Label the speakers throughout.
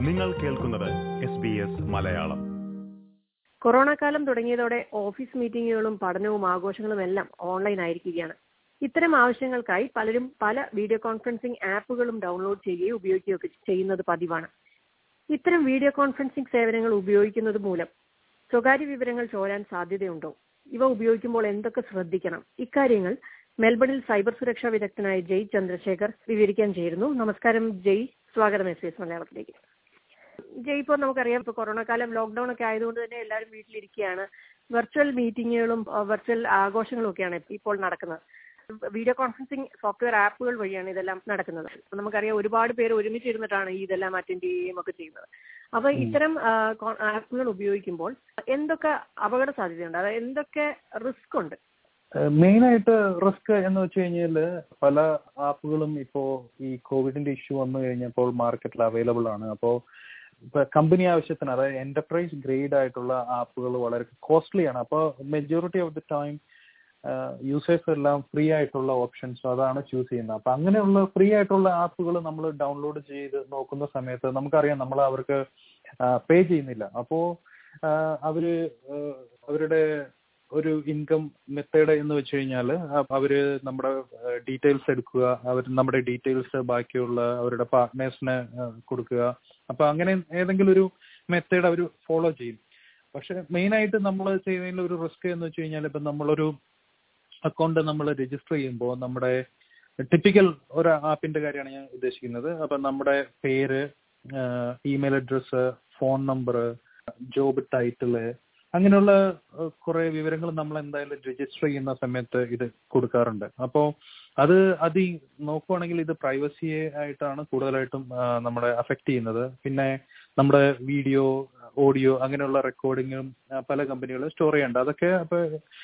Speaker 1: നിങ്ങൾ കേൾക്കുന്നത് S B S Malayalam
Speaker 2: corona കാലം തുടങ്ങിയതോടെ ഓഫീസ് മീറ്റിംഗുകളും പഠനവും ആഘോഷങ്ങളും എല്ലാം ഓൺലൈൻ ആയിരിക്കുകയാണ് ഇത്തരം ആവശ്യങ്ങൾക്കായി പലരും പല വീഡിയോ കോൺഫറൻസിംഗ് ആപ്പുകളും ഡൗൺലോഡ് ചെയ്യുകയും ഉപയോഗിക്കുകയൊക്കെ ചെയ്യുന്നത് പതിവാണ് ഇത്തരം വീഡിയോ കോൺഫറൻസിംഗ് സേവനങ്ങൾ ഉപയോഗിക്കുന്നത് മൂലം സ്വകാര്യ വിവരങ്ങൾ ചോരാൻ സാധ്യതയുണ്ടോ ഇവ ഉപയോഗിക്കുമ്പോൾ എന്തൊക്കെ ശ്രദ്ധിക്കണം ഇക്കാര്യങ്ങൾ മെൽബണിൽ സൈബർ സുരക്ഷാ വിദഗ്ധനായ ജയ് ചന്ദ്രശേഖർ വിവരിക്കാൻ ചേരുന്നു നമസ്കാരം ജയ് സ്വാഗതം എസ് എസ് മലയാളത്തിലേക്ക് ജയ് ഇപ്പോൾ നമുക്കറിയാം ഇപ്പോൾ കൊറോണ കാലം ലോക്ക്ഡൌൺ ഒക്കെ ആയതുകൊണ്ട് തന്നെ എല്ലാവരും വീട്ടിലിരിക്കുകയാണ് വെർച്വൽ മീറ്റിങ്ങുകളും വെർച്വൽ ആഘോഷങ്ങളും ഒക്കെയാണ് ഇപ്പോൾ നടക്കുന്നത് വീഡിയോ കോൺഫറൻസിങ് സോഫ്റ്റ്വെയർ ആപ്പുകൾ വഴിയാണ് ഇതെല്ലാം നടക്കുന്നത് അപ്പൊ നമുക്കറിയാം ഒരുപാട് പേര് ഒരുമിച്ച് ഇരുന്നിട്ടാണ് ഈ ഇതെല്ലാം അറ്റൻഡ് ചെയ്യുകയും ഒക്കെ ചെയ്യുന്നത് അപ്പൊ ഇത്തരം ആപ്പുകൾ ഉപയോഗിക്കുമ്പോൾ എന്തൊക്കെ അപകട സാധ്യതയുണ്ട് അതായത് എന്തൊക്കെ റിസ്ക് ഉണ്ട്
Speaker 3: മെയിൻ ആയിട്ട് റിസ്ക് എന്ന് വെച്ച് കഴിഞ്ഞാൽ പല ആപ്പുകളും ഇപ്പോ ഈ കോവിഡിന്റെ ഇഷ്യൂ വന്നു കഴിഞ്ഞപ്പോൾ മാർക്കറ്റിൽ അവൈലബിൾ ആണ് അപ്പോൾ ഇപ്പൊ കമ്പനി ആവശ്യത്തിന് അതായത് എന്റർപ്രൈസ് ഗ്രേഡ് ആയിട്ടുള്ള ആപ്പുകൾ വളരെ കോസ്റ്റ്ലി ആണ് അപ്പോൾ majority of the time users എല്ലാം ഫ്രീ ആയിട്ടുള്ള ഓപ്ഷൻസ് അതാണ് ചൂസ് ചെയ്യുന്നത് അപ്പൊ അങ്ങനെയുള്ള ഫ്രീ ആയിട്ടുള്ള ആപ്പുകൾ നമ്മൾ ഡൗൺലോഡ് ചെയ്ത് നോക്കുന്ന സമയത്ത് നമുക്കറിയാം നമ്മൾ അവർക്ക് പേ ചെയ്യുന്നില്ല അപ്പോ അവര് അവരുടെ ഒരു ഇൻകം മെത്തേഡ് എന്ന് വെച്ച് കഴിഞ്ഞാൽ അവര് നമ്മുടെ ഡീറ്റെയിൽസ് എടുക്കുക അവർ നമ്മുടെ ഡീറ്റെയിൽസ് ബാക്കിയുള്ള അവരുടെ പാർട്ട്നേഴ്സിന് കൊടുക്കുക അപ്പൊ അങ്ങനെ ഏതെങ്കിലും ഒരു മെത്തേഡ് അവർ ഫോളോ ചെയ്യും പക്ഷെ മെയിൻ ആയിട്ട് നമ്മൾ ചെയ്യുന്നതിൽ ഒരു റിസ്ക് എന്ന് വെച്ച് കഴിഞ്ഞാൽ ഇപ്പൊ നമ്മളൊരു അക്കൗണ്ട് നമ്മൾ രജിസ്റ്റർ ചെയ്യുമ്പോൾ നമ്മുടെ ടിപ്പിക്കൽ ഒരു ആപ്പിന്റെ കാര്യമാണ് ഞാൻ ഉദ്ദേശിക്കുന്നത് അപ്പൊ നമ്മുടെ പേര് email address phone number job title അങ്ങനെയുള്ള കുറെ വിവരങ്ങൾ നമ്മൾ എന്തായാലും രജിസ്റ്റർ ചെയ്യുന്ന സമയത്ത് ഇത് കൊടുക്കാറുണ്ട് അപ്പോൾ അത് അത് നോക്കുവാണെങ്കിൽ ഇത് പ്രൈവസിയെ ആയിട്ടാണ് കൂടുതലായിട്ടും നമ്മളെ അഫക്റ്റ് ചെയ്യുന്നത് പിന്നെ നമ്മുടെ വീഡിയോ ഓഡിയോ അങ്ങനെയുള്ള റെക്കോർഡിങ്ങും പല കമ്പനികളും സ്റ്റോർ ചെയ്യേണ്ട അതൊക്കെ അപ്പൊ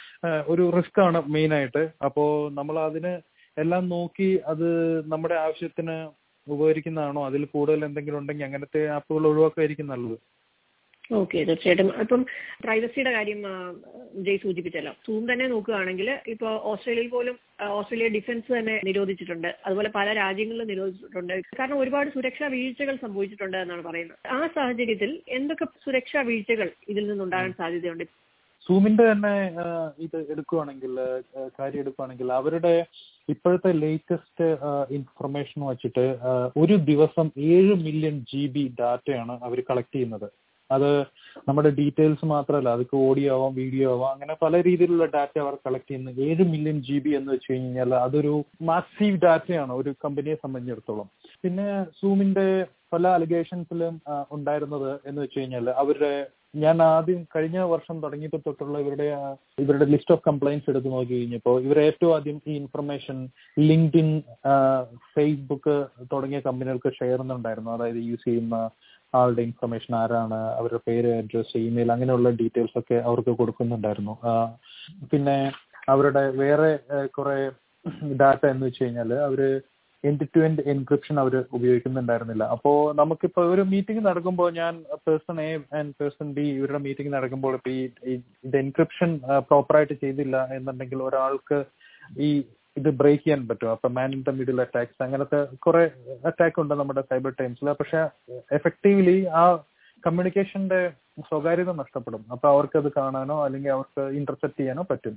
Speaker 3: ഒരു റിസ്ക് ആണ് മെയിൻ ആയിട്ട് അപ്പോ നമ്മൾ അതിന് എല്ലാം നോക്കി അത് നമ്മുടെ ആവശ്യത്തിന് ഉപകരിക്കുന്നതാണോ അതിൽ കൂടുതൽ എന്തെങ്കിലും ഉണ്ടെങ്കിൽ അങ്ങനത്തെ ആപ്പുകൾ ഒഴിവാക്കായിരിക്കും നല്ലത്
Speaker 2: ഓക്കെ തീർച്ചയായിട്ടും ഇപ്പം പ്രൈവസിയുടെ കാര്യം ജയ് സൂചിപ്പിച്ചല്ലോ സൂം തന്നെ നോക്കുകയാണെങ്കിൽ ഇപ്പോൾ ഓസ്ട്രേലിയയിൽ പോലും ഓസ്ട്രേലിയ ഡിഫൻസ് തന്നെ നിരോധിച്ചിട്ടുണ്ട് അതുപോലെ പല രാജ്യങ്ങളിലും നിരോധിച്ചിട്ടുണ്ട് കാരണം ഒരുപാട് സുരക്ഷാ വീഴ്ചകൾ സംഭവിച്ചിട്ടുണ്ട് എന്നാണ് പറയുന്നത് ആ സാഹചര്യത്തിൽ എന്തൊക്കെ സുരക്ഷാ വീഴ്ചകൾ ഇതിൽ നിന്നുണ്ടാകാൻ സാധ്യതയുണ്ട്
Speaker 3: സൂമിന്റെ തന്നെ ഇത് എടുക്കുകയാണെങ്കിൽ കാര്യം എടുക്കുകയാണെങ്കിൽ അവരുടെ ഇപ്പോഴത്തെ ലേറ്റസ്റ്റ് ഇൻഫർമേഷൻ വെച്ചിട്ട് ഒരു ദിവസം ഏഴ് മില്യൺ ജി ബി ഡാറ്റയാണ് അവർ കളക്ട് ചെയ്യുന്നത് അത് നമ്മുടെ ഡീറ്റെയിൽസ് മാത്രമല്ല അതൊക്കെ ഓഡിയോ ആവാം വീഡിയോ ആവാം അങ്ങനെ പല രീതിയിലുള്ള ഡാറ്റ അവർ കളക്ട് ചെയ്യുന്നു ഏഴ് മില്യൺ ജി ബി എന്ന് വെച്ച് കഴിഞ്ഞാൽ അതൊരു മാസീവ് ഡാറ്റയാണ് ഒരു കമ്പനിയെ സംബന്ധിച്ചിടത്തോളം പിന്നെ സൂമിന്റെ പല അലിഗേഷൻസിലും ഉണ്ടായിരുന്നത് എന്ന് വെച്ച് കഴിഞ്ഞാൽ അവരുടെ ഞാൻ ആദ്യം കഴിഞ്ഞ വർഷം തുടങ്ങിയപ്പോൾ തൊട്ടുള്ള ഇവരുടെ ഇവരുടെ ലിസ്റ്റ് ഓഫ് കംപ്ലൈൻസ് എടുത്ത് നോക്കി കഴിഞ്ഞപ്പോൾ ഇവർ ഏറ്റവും ആദ്യം ഈ ഇൻഫർമേഷൻ ലിങ്ക്ഡ് ഇൻ ഫേസ്ബുക്ക് തുടങ്ങിയ കമ്പനികൾക്ക് ഷെയർ ചെയ്യുന്നുണ്ടായിരുന്നു അതായത് യൂസ് ചെയ്യുന്ന ആളുടെ ഇൻഫർമേഷൻ ആരാണ് അവരുടെ പേര് അഡ്രസ് ഇമെയിൽ അങ്ങനെയുള്ള ഡീറ്റെയിൽസ് ഒക്കെ അവർക്ക് കൊടുക്കുന്നുണ്ടായിരുന്നു പിന്നെ അവരുടെ വേറെ കുറെ ഡാറ്റ എന്ന് വെച്ച് കഴിഞ്ഞാൽ അവര് എൻഡ് ടു എൻഡ് എൻക്രിപ്ഷൻ അവർ ഉപയോഗിക്കുന്നുണ്ടായിരുന്നില്ല അപ്പോൾ നമുക്കിപ്പോൾ ഒരു മീറ്റിംഗ് നടക്കുമ്പോൾ ഞാൻ person A and person B ഇവരുടെ മീറ്റിംഗ് നടക്കുമ്പോൾ ഇപ്പോൾ ഈ ഇത് എൻക്രിപ്ഷൻ പ്രോപ്പറായിട്ട് ചെയ്തില്ല എന്നുണ്ടെങ്കിൽ ഒരാൾക്ക് ഈ ഇത് ബ്രേക്ക് ചെയ്യാൻ പറ്റും അപ്പൊ man in the middle attacks അങ്ങനത്തെ കുറെ അറ്റാക്ക് ഉണ്ട് നമ്മുടെ സൈബർ ടൈംസിൽ പക്ഷെ എഫക്റ്റീവ്ലി ആ കമ്മ്യൂണിക്കേഷന്റെ സ്വകാര്യത നഷ്ടപ്പെടും അപ്പൊ അവർക്ക് അത് കാണാനോ അല്ലെങ്കിൽ അവർക്ക് ഇന്റർസെപ്റ്റ് ചെയ്യാനോ പറ്റും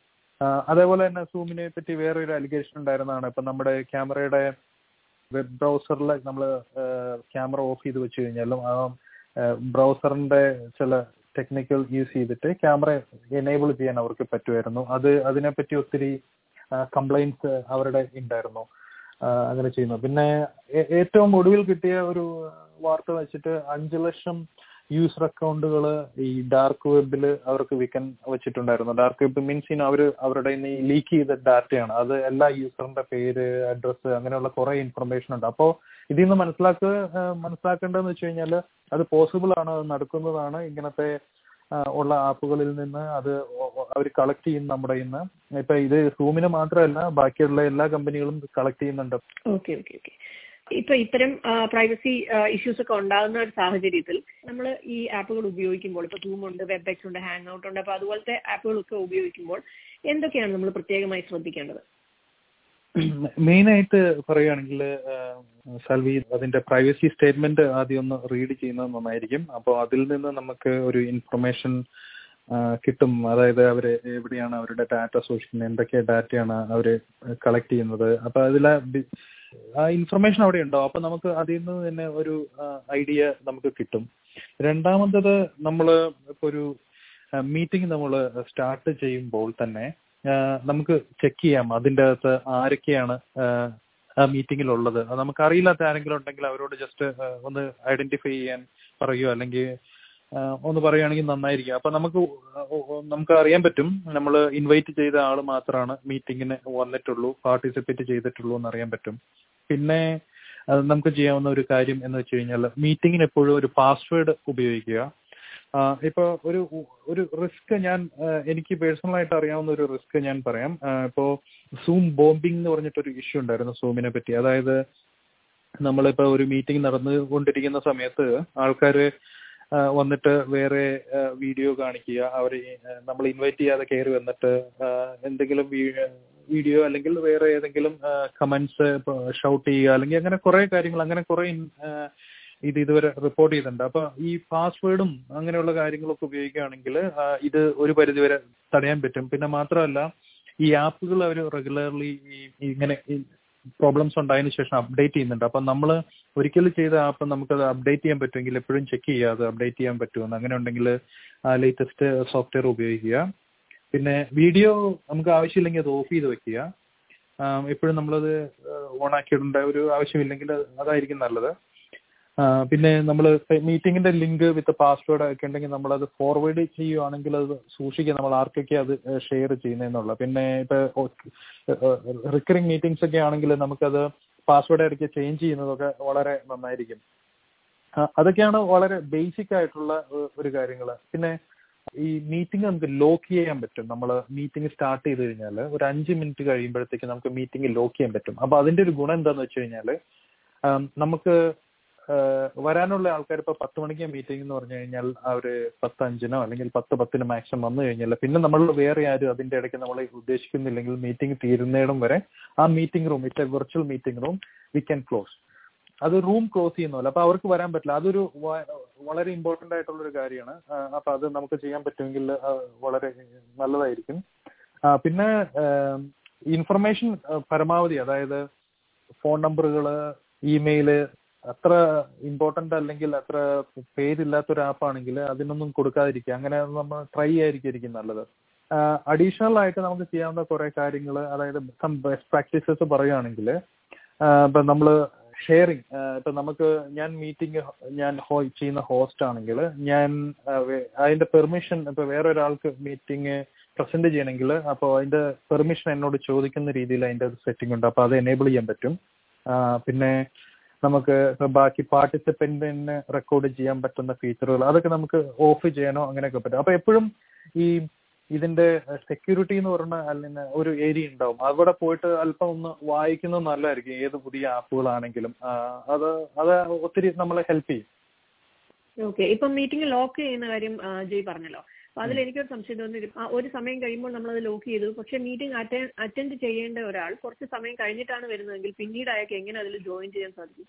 Speaker 3: അതേപോലെ തന്നെ സൂമിനെ പറ്റി വേറൊരു അലിഗേഷൻ ഉണ്ടായിരുന്നതാണ് ഇപ്പൊ നമ്മുടെ ക്യാമറയുടെ വെബ് ബ്രൗസറിൽ നമ്മൾ ക്യാമറ ഓഫ് ചെയ്ത് വെച്ച് കഴിഞ്ഞാലും ആ ബ്രൗസറിന്റെ ചില ടെക്നിക്കൽ യൂസ് ചെയ്തിട്ട് ക്യാമറ എനേബിൾ ചെയ്യാൻ അവർക്ക് പറ്റുമായിരുന്നു അത് അതിനെപ്പറ്റി ഒത്തിരി കംപ്ലൈൻസ് അവരുടെ ഉണ്ടായിരുന്നു അങ്ങനെ ചെയ്യുന്നു പിന്നെ ഏറ്റവും ഒടുവിൽ കിട്ടിയ ഒരു വാർത്ത വെച്ചിട്ട് അഞ്ചു ലക്ഷം യൂസർ അക്കൗണ്ടുകൾ ഈ ഡാർക്ക് വെബിൽ അവർക്ക് വിൽക്കാൻ വെച്ചിട്ടുണ്ടായിരുന്നു ഡാർക്ക് വെബ് മീൻസ് ഇൻ അവർ അവരുടെ ഈ ലീക്ക് ചെയ്ത ഡാറ്റയാണ് അത് എല്ലാ യൂസറിന്റെ പേര് അഡ്രസ്സ് അങ്ങനെയുള്ള കുറെ ഇൻഫർമേഷൻ ഉണ്ട് അപ്പോൾ ഇതിൽ നിന്ന് മനസ്സിലാക്കുക മനസ്സിലാക്കേണ്ടതെന്ന് വെച്ച് കഴിഞ്ഞാൽ അത് പോസിബിൾ ആണ് അത് നടക്കുന്നതാണ് ഇങ്ങനത്തെ ഉള്ള ആപ്പുകളിൽ നിന്ന് അത് അവർ കളക്ട് ചെയ്യുന്ന നമ്മുടെ ഇന്ന് ഇപ്പൊ ഇത് സൂമിന് മാത്രമല്ല ബാക്കിയുള്ള എല്ലാ കമ്പനികളും കളക്ട് ചെയ്യുന്നുണ്ട്
Speaker 2: ഓക്കെ ഓക്കെ ഓക്കെ ഇപ്പൊ ഇത്തരം പ്രൈവസി ഇഷ്യൂസ് ഒക്കെ ഉണ്ടാകുന്ന ഒരു സാഹചര്യത്തിൽ നമ്മൾ ഈ ആപ്പുകൾ ഉപയോഗിക്കുമ്പോൾ ഇപ്പൊ സൂം ഉണ്ട് വെബ് എക്സ് ഉണ്ട് ഹാങ് ഔട്ട് ഉണ്ട് അപ്പൊ അതുപോലത്തെ ആപ്പുകളൊക്കെ ഉപയോഗിക്കുമ്പോൾ എന്തൊക്കെയാണ് നമ്മൾ പ്രത്യേകമായി ശ്രദ്ധിക്കേണ്ടത്
Speaker 3: മെയിൻ ആയിട്ട് പറയുകയാണെങ്കിൽ സൽവി അതിന്റെ പ്രൈവസി സ്റ്റേറ്റ്മെന്റ് ആദ്യം ഒന്ന് റീഡ് ചെയ്യുന്നത് നന്നായിരിക്കും അപ്പോൾ അതിൽ നിന്ന് നമുക്ക് ഒരു ഇൻഫർമേഷൻ കിട്ടും അതായത് അവർ എവിടെയാണ് അവരുടെ ഡാറ്റ സൂക്ഷിക്കുന്നത് എന്തൊക്കെ ഡാറ്റയാണ് അവർ കളക്ട് ചെയ്യുന്നത് അപ്പൊ അതിൽ ആ ഇൻഫർമേഷൻ അവിടെ ഉണ്ടാവും അപ്പൊ നമുക്ക് അതിൽ നിന്ന് തന്നെ ഒരു ഐഡിയ നമുക്ക് കിട്ടും രണ്ടാമത്തത് നമ്മൾ ഇപ്പൊ ഒരു മീറ്റിംഗ് നമ്മൾ സ്റ്റാർട്ട് ചെയ്യുമ്പോൾ തന്നെ നമുക്ക് ചെക്ക് ചെയ്യാം അതിൻ്റെ അകത്ത് ആരൊക്കെയാണ് ആ മീറ്റിംഗിൽ ഉള്ളത് അത് നമുക്ക് അറിയില്ലാത്ത ആരെങ്കിലും ഉണ്ടെങ്കിൽ അവരോട് ജസ്റ്റ് ഒന്ന് ഐഡന്റിഫൈ ചെയ്യാൻ പറയുമോ അല്ലെങ്കിൽ ഒന്ന് പറയുകയാണെങ്കിൽ നന്നായിരിക്കും അപ്പൊ നമുക്ക് നമുക്ക് അറിയാൻ പറ്റും നമ്മൾ ഇൻവൈറ്റ് ചെയ്ത ആൾ മാത്രമാണ് മീറ്റിങ്ങിന് വന്നിട്ടുള്ളൂ പാർട്ടിസിപ്പേറ്റ് ചെയ്തിട്ടുള്ളൂ എന്ന് അറിയാൻ പറ്റും പിന്നെ നമുക്ക് ചെയ്യാവുന്ന ഒരു കാര്യം എന്ന് വെച്ച് കഴിഞ്ഞാൽ മീറ്റിങ്ങിന് എപ്പോഴും ഒരു പാസ്വേഡ് ഉപയോഗിക്കുക ഇപ്പൊ ഒരു ഒരു റിസ്ക് ഞാൻ എനിക്ക് പേഴ്സണൽ ആയിട്ട് അറിയാവുന്ന ഒരു റിസ്ക് ഞാൻ പറയാം ഇപ്പോ സൂം ബോംബിംഗ് എന്ന് പറഞ്ഞിട്ടൊരു ഇഷ്യൂ ഉണ്ടായിരുന്നു സൂമിനെ പറ്റി അതായത് നമ്മളിപ്പോ ഒരു മീറ്റിംഗ് നടന്നുകൊണ്ടിരിക്കുന്ന സമയത്ത് ആൾക്കാർ വന്നിട്ട് വേറെ വീഡിയോ കാണിക്കുക അവർ നമ്മൾ ഇൻവൈറ്റ് ചെയ്യാതെ കയറി വന്നിട്ട് എന്തെങ്കിലും വീഡിയോ അല്ലെങ്കിൽ വേറെ ഏതെങ്കിലും കമന്റ്സ് ഷൗട്ട് ചെയ്യുക അല്ലെങ്കിൽ അങ്ങനെ കുറെ കാര്യങ്ങൾ അങ്ങനെ കുറെ ഇത് ഇതുവരെ റിപ്പോർട്ട് ചെയ്തിട്ടുണ്ട് അപ്പൊ ഈ പാസ്വേഡും അങ്ങനെയുള്ള കാര്യങ്ങളൊക്കെ ഉപയോഗിക്കുകയാണെങ്കിൽ ഇത് ഒരു പരിധിവരെ തടയാൻ പറ്റും പിന്നെ മാത്രമല്ല ഈ ആപ്പുകൾ അവർ റെഗുലർലി ഇങ്ങനെ പ്രോബ്ലംസ് ഉണ്ടായതിനു ശേഷം അപ്ഡേറ്റ് ചെയ്യുന്നുണ്ട് അപ്പൊ നമ്മൾ ഒരിക്കൽ ചെയ്ത ആപ്പ് നമുക്കത് അപ്ഡേറ്റ് ചെയ്യാൻ പറ്റുമെങ്കിൽ എപ്പോഴും ചെക്ക് ചെയ്യുക അത് അപ്ഡേറ്റ് ചെയ്യാൻ പറ്റുമെന്ന് അങ്ങനെ ഉണ്ടെങ്കിൽ ലേറ്റസ്റ്റ് സോഫ്റ്റ്വെയർ ഉപയോഗിക്കുക പിന്നെ വീഡിയോ നമുക്ക് ആവശ്യമില്ലെങ്കിൽ അത് ഓഫ് ചെയ്ത് വെക്കുക എപ്പോഴും നമ്മളത് ഓൺ ആക്കിയിടേണ്ട ഒരു ആവശ്യമില്ലെങ്കിൽ അതായിരിക്കും നല്ലത് പിന്നെ നമ്മൾ മീറ്റിംഗിന്റെ ലിങ്ക് വിത്ത് പാസ്വേഡ് ഒക്കെ ഉണ്ടെങ്കിൽ നമ്മൾ അത് ഫോർവേഡ് ചെയ്യുവാണെങ്കിൽ അത് സൂക്ഷിക്കുക നമ്മൾ ആർക്കൊക്കെ അത് ഷെയർ ചെയ്യുന്നതെന്നുള്ള പിന്നെ ഇപ്പൊ റിക്കറിംഗ് മീറ്റിംഗ്സ് ഒക്കെ ആണെങ്കിൽ നമുക്കത് പാസ്വേഡ് ഇടയ്ക്ക് ചേഞ്ച് ചെയ്യുന്നതൊക്കെ വളരെ നന്നായിരിക്കും അതൊക്കെയാണ് വളരെ ബേസിക് ആയിട്ടുള്ള ഒരു കാര്യങ്ങൾ പിന്നെ ഈ മീറ്റിംഗ് നമുക്ക് ലോക്ക് ചെയ്യാൻ പറ്റും നമ്മൾ മീറ്റിംഗ് സ്റ്റാർട്ട് ചെയ്ത് കഴിഞ്ഞാൽ ഒരു അഞ്ച് മിനിറ്റ് കഴിയുമ്പോഴത്തേക്ക് നമുക്ക് മീറ്റിംഗ് ലോക്ക് ചെയ്യാൻ പറ്റും അപ്പൊ അതിന്റെ ഒരു ഗുണം എന്താന്ന് വെച്ച് കഴിഞ്ഞാൽ നമുക്ക് വരാനുള്ള ആൾക്കാർ ഇപ്പൊ പത്ത് മണിക്ക് മീറ്റിംഗ് എന്ന് പറഞ്ഞു കഴിഞ്ഞാൽ അവര് പത്ത് അഞ്ചിനോ അല്ലെങ്കിൽ പത്ത് പത്തിനോ മാക്സിമം വന്നു കഴിഞ്ഞാൽ പിന്നെ നമ്മൾ വേറെ ആരും അതിന്റെ ഇടയ്ക്ക് നമ്മളെ ഉദ്ദേശിക്കുന്നില്ലെങ്കിൽ മീറ്റിംഗ് തീരുന്നിടം വരെ ആ meeting room it's a virtual meeting room we can close അത് റൂം ക്ലോസ് ചെയ്യുന്നില്ല അപ്പൊ അവർക്ക് വരാൻ പറ്റില്ല അതൊരു വളരെ ഇമ്പോർട്ടന്റ് ആയിട്ടുള്ള ഒരു കാര്യമാണ് അപ്പൊ അത് നമുക്ക് ചെയ്യാൻ പറ്റുമെങ്കിൽ വളരെ നല്ലതായിരിക്കും പിന്നെ ഇൻഫർമേഷൻ പരമാവധി അതായത് ഫോൺ നമ്പറുകള് ഇമെയില് അത്ര ഇമ്പോർട്ടന്റ് അല്ലെങ്കിൽ അത്ര പേരില്ലാത്ത ഒരു ആപ്പാണെങ്കിൽ അതിനൊന്നും കൊടുക്കാതിരിക്കുക അങ്ങനെ നമ്മൾ ട്രൈ ആയിരിക്കും നല്ലത് അഡീഷണൽ ആയിട്ട് നമുക്ക് ചെയ്യാവുന്ന കുറെ കാര്യങ്ങൾ അതായത് സം ബെസ്റ്റ് പ്രാക്ടീസസ് പറയുകയാണെങ്കിൽ ഇപ്പൊ നമ്മൾ ഷെയറിങ് ഇപ്പൊ നമുക്ക് ഞാൻ മീറ്റിംഗ് ഞാൻ ചെയ്യുന്ന ഹോസ്റ്റ് ആണെങ്കിൽ ഞാൻ അതിന്റെ പെർമിഷൻ ഇപ്പൊ വേറൊരാൾക്ക് മീറ്റിംഗ് പ്രസന്റ് ചെയ്യണമെങ്കിൽ അപ്പോൾ അതിന്റെ പെർമിഷൻ എന്നോട് ചോദിക്കുന്ന രീതിയിൽ അതിന്റെ സെറ്റിംഗ് ഉണ്ട് അപ്പൊ അത് എനേബിൾ ചെയ്യാൻ പറ്റും പിന്നെ നമുക്ക് ബാക്കി പാർട്ടിസിപ്പന്റിന് റെക്കോർഡ് ചെയ്യാൻ പറ്റുന്ന ഫീച്ചറുകൾ അതൊക്കെ നമുക്ക് ഓഫ് ചെയ്യാനോ അങ്ങനെയൊക്കെ പറ്റും അപ്പൊ എപ്പോഴും ഈ ഇതിന്റെ സെക്യൂരിറ്റി എന്ന് പറഞ്ഞ അല്ലെങ്കിൽ ഒരു ഏരിയ ഉണ്ടാവും അവിടെ പോയിട്ട് അല്പം ഒന്ന് വായിക്കുന്നത് നല്ലതായിരിക്കും ഏത് പുതിയ ആപ്പുകളാണെങ്കിലും അത് അത് ഒത്തിരി നമ്മളെ ഹെൽപ്പ് ചെയ്യും
Speaker 2: ഓക്കെ ഇപ്പൊ മീറ്റിംഗ് ലോക്ക് ചെയ്യുന്ന കാര്യം ജയ് പറഞ്ഞല്ലോ അപ്പൊ അതിൽ എനിക്കൊരു സംശയം തോന്നി ഒരു സമയം കഴിയുമ്പോൾ നമ്മൾ അത് ലോക്ക് ചെയ്തു പക്ഷെ മീറ്റിംഗ് അറ്റൻഡ് ചെയ്യേണ്ട ഒരാൾ കുറച്ച് സമയം കഴിഞ്ഞിട്ടാണ് വരുന്നതെങ്കിൽ പിന്നീട് അയാൾക്ക് എങ്ങനെ അതിൽ ജോയിൻ ചെയ്യാൻ സാധിക്കും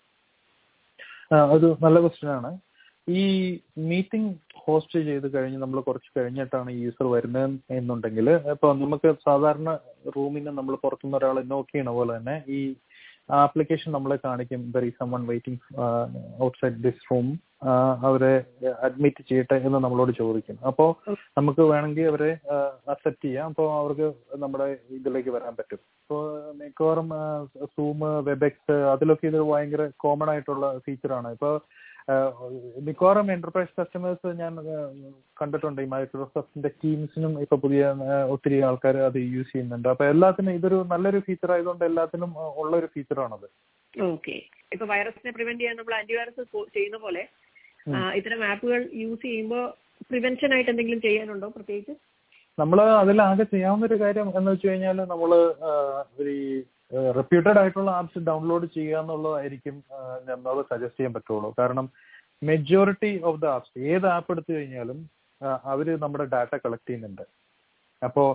Speaker 3: അത് നല്ല ക്വസ്റ്റ്യൻ ആണ് ഈ മീറ്റിംഗ് ഹോസ്റ്റ് ചെയ്ത് കഴിഞ്ഞ് നമ്മൾ കുറച്ച് കഴിഞ്ഞിട്ടാണ് യൂസർ വരുന്നത് എന്നുണ്ടെങ്കിൽ ഇപ്പൊ നമുക്ക് സാധാരണ റൂമിന് നമ്മൾ പുറത്തുനിന്ന് ഒരാൾ നോക്ക് ചെയ്യണ പോലെ തന്നെ ഈ ആപ്ലിക്കേഷൻ നമ്മളെ കാണിക്കും there is someone waiting outside this room അവരെ അഡ്മിറ്റ് ചെയ്യട്ടെ എന്ന് നമ്മളോട് ചോദിക്കും അപ്പോൾ നമുക്ക് വേണമെങ്കിൽ അവരെ അക്സെപ്റ്റ് ചെയ്യാം അപ്പോൾ അവർക്ക് നമ്മുടെ ഇതിലേക്ക് വരാൻ പറ്റും ഇപ്പോൾ മിക്കവാറും സൂം വെബെക്സ് അതിലൊക്കെ ഇത് ഭയങ്കര കോമൺ ആയിട്ടുള്ള ഫീച്ചറാണ് ഇപ്പോൾ മിക്കവാറും എന്റർപ്രൈസ് കസ്റ്റമേഴ്സ് ഞാൻ കണ്ടിട്ടുണ്ട് ഈ മൈക്രോസോഫ്റ്റിന്റെ ടീംസിനും ഇപ്പൊ പുതിയ ഒത്തിരി ആൾക്കാർ അത് യൂസ് ചെയ്യുന്നുണ്ട് അപ്പൊ എല്ലാത്തിനും ഇതൊരു നല്ലൊരു ഫീച്ചർ ആയതുകൊണ്ട് എല്ലാത്തിനും ഉള്ള ഒരു ഫീച്ചറാണത്
Speaker 2: ഓക്കെ ഇപ്പൊ വൈറസിനെ പ്രിവെന്റ് ചെയ്യാൻ നമ്മൾ ആന്റിവൈറസ് ചെയ്യുന്ന പോലെ ഇത്തരം ആപ്പുകൾ യൂസ് ചെയ്യുമ്പോൾ പ്രിവെൻഷൻ ആയിട്ട് എന്തെങ്കിലും ചെയ്യാനുണ്ടോ പ്രത്യേകിച്ച്
Speaker 3: നമ്മൾ അതിലാകെ ചെയ്യാവുന്ന ഒരു കാര്യം എന്ന് വെച്ച് കഴിഞ്ഞാൽ നമ്മൾ ഈ റെപ്യൂട്ടഡ് ആയിട്ടുള്ള ആപ്സ് ഡൗൺലോഡ് ചെയ്യുക എന്നുള്ളതായിരിക്കും നമ്മൾ സജസ്റ്റ് ചെയ്യാൻ പറ്റുള്ളൂ കാരണം മെജോറിറ്റി ഓഫ് ദ ആപ്സ് ഏത് ആപ്പ് എടുത്തു കഴിഞ്ഞാലും അവർ നമ്മുടെ ഡാറ്റ കളക്ട് ചെയ്യുന്നുണ്ട് അപ്പോൾ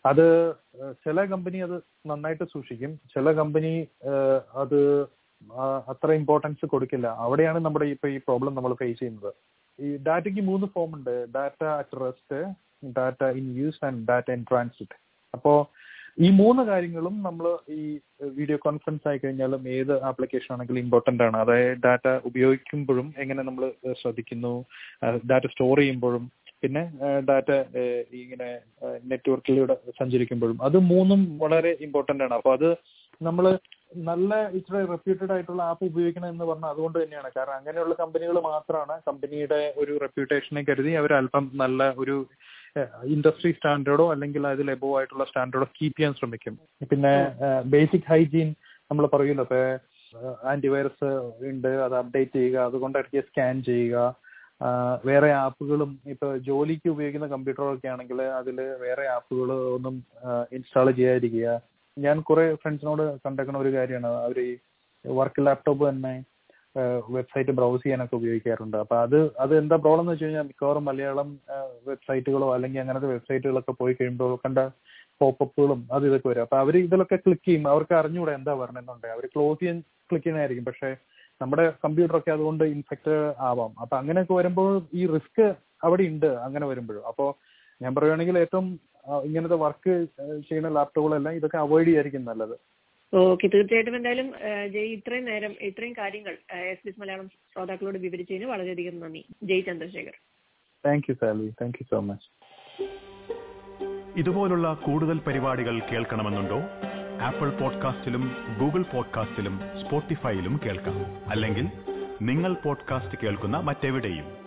Speaker 3: അത് ഏഹ്, ചില കമ്പനി അത് നന്നായിട്ട് സൂക്ഷിക്കും ചില കമ്പനി അത് ആ, അത്ര ഇമ്പോർട്ടൻസ് കൊടുക്കില്ല അവിടെയാണ് നമ്മുടെ ഇപ്പൊ ഈ പ്രോബ്ലം നമ്മൾ ഫേസ് ചെയ്യുന്നത് ഈ ഡാറ്റയ്ക്ക് മൂന്ന് ഫോം ഉണ്ട് data at rest data in use and data in transit അപ്പോ ഈ മൂന്ന് കാര്യങ്ങളും നമ്മൾ ഈ വീഡിയോ കോൺഫറൻസ് ആയി കഴിഞ്ഞാലും ഏത് ആപ്ലിക്കേഷൻ ആണെങ്കിലും ഇമ്പോർട്ടന്റ് ആണ് അതായത് ഡാറ്റ ഉപയോഗിക്കുമ്പോഴും എങ്ങനെ നമ്മൾ ശ്രദ്ധിക്കുന്നു ഡാറ്റ സ്റ്റോർ ചെയ്യുമ്പോഴും പിന്നെ ഡാറ്റ ഇങ്ങനെ നെറ്റ്വർക്കിലൂടെ സഞ്ചരിക്കുമ്പോഴും അത് മൂന്നും വളരെ ഇമ്പോർട്ടന്റ് ആണ് അപ്പൊ അത് നമ്മൾ നല്ല ഇച്ചിരി റെപ്യൂട്ടഡ് ആയിട്ടുള്ള ആപ്പ് ഉപയോഗിക്കണം എന്ന് പറഞ്ഞാൽ അതുകൊണ്ട് തന്നെയാണ് കാരണം അങ്ങനെയുള്ള കമ്പനികൾ മാത്രമാണ് കമ്പനിയുടെ ഒരു റെപ്യൂട്ടേഷനെ കരുതി അവർ അല്പം നല്ല ഒരു ഇൻഡസ്ട്രി സ്റ്റാൻഡേർഡോ അല്ലെങ്കിൽ അതിൽ എബോ ആയിട്ടുള്ള സ്റ്റാൻഡേർഡോ കീപ്പ് ചെയ്യാൻ ശ്രമിക്കും പിന്നെ ബേസിക് ഹൈജീൻ നമ്മൾ പറയുമല്ലോ ഇപ്പൊ ആന്റിവൈറസ് ഉണ്ട് അത് അപ്ഡേറ്റ് ചെയ്യുക അതുകൊണ്ട് ഇടയ്ക്ക് സ്കാൻ ചെയ്യുക ആ, വേറെ ആപ്പുകളും ഇപ്പൊ ജോലിക്ക് ഉപയോഗിക്കുന്ന കമ്പ്യൂട്ടറൊക്കെ ആണെങ്കിൽ അതിൽ വേറെ ആപ്പുകൾ ഒന്നും ഇൻസ്റ്റാൾ ചെയ്യാതിരിക്കുക ഞാൻ കുറെ ഫ്രണ്ട്സിനോട് കണ്ടേക്കുന്ന ഒരു കാര്യമാണ് അവർ ഈ വർക്ക് ലാപ്ടോപ്പ് തന്നെ വെബ്സൈറ്റ് ബ്രൗസ് ചെയ്യാനൊക്കെ ഉപയോഗിക്കാറുണ്ട് അപ്പൊ അത് അത് എന്താ പ്രോബ്ലം എന്ന് വെച്ച് കഴിഞ്ഞാൽ മിക്കവാറും മലയാളം വെബ്സൈറ്റുകളോ അല്ലെങ്കിൽ അങ്ങനത്തെ വെബ്സൈറ്റുകളൊക്കെ പോയി കഴിയുമ്പോൾ കണ്ട പോപ്പപ്പുകളും അത് ഇതൊക്കെ വരും അപ്പൊ അവർ ഇതിലൊക്കെ ക്ലിക്ക് ചെയ്യും അവർക്ക് അറിഞ്ഞൂടെ എന്താ പറഞ്ഞെന്നുണ്ട് അവർ ക്ലോസ് ചെയ്യാൻ ക്ലിക്ക് ചെയ്യുന്നതായിരിക്കും പക്ഷെ നമ്മുടെ കമ്പ്യൂട്ടറൊക്കെ അതുകൊണ്ട് ഇൻഫെക്റ്റ് ആവാം അപ്പൊ അങ്ങനെയൊക്കെ വരുമ്പോൾ ഈ റിസ്ക് അവിടെ ഉണ്ട് അങ്ങനെ വരുമ്പോഴും അപ്പോൾ ഞാൻ പറയുകയാണെങ്കിൽ ഏറ്റവും ആ, ഇങ്ങനത്തെ വർക്ക് ചെയ്യുന്ന ലാപ്ടോപ്പുകളെല്ലാം ഇതൊക്കെ അവോയ്ഡ് ചെയ്യായിരിക്കും നല്ലത്
Speaker 2: ഓക്കെ തീർച്ചയായിട്ടും എന്തായാലും ആ, ജയ് ഇത്രയും നേരം ഇത്രയും കാര്യങ്ങൾ എസ് ബി എസ് മലയാളം ശ്രോതാക്കളോട് വിവരിച്ചതിന് വളരെയധികം നന്ദി Jai Chandrashekhar
Speaker 3: thank you Sally thank you so much
Speaker 1: ഇതുപോലുള്ള കൂടുതൽ പരിപാടികൾ കേൾക്കണമെന്നുണ്ടോ ആപ്പിൾ പോഡ്കാസ്റ്റിലും ഗൂഗിൾ പോഡ്കാസ്റ്റിലും സ്പോട്ടിഫൈയിലും കേൾക്കാം അല്ലെങ്കിൽ നിങ്ങൾ പോഡ്കാസ്റ്റ് കേൾക്കുന്ന മറ്റെവിടെയും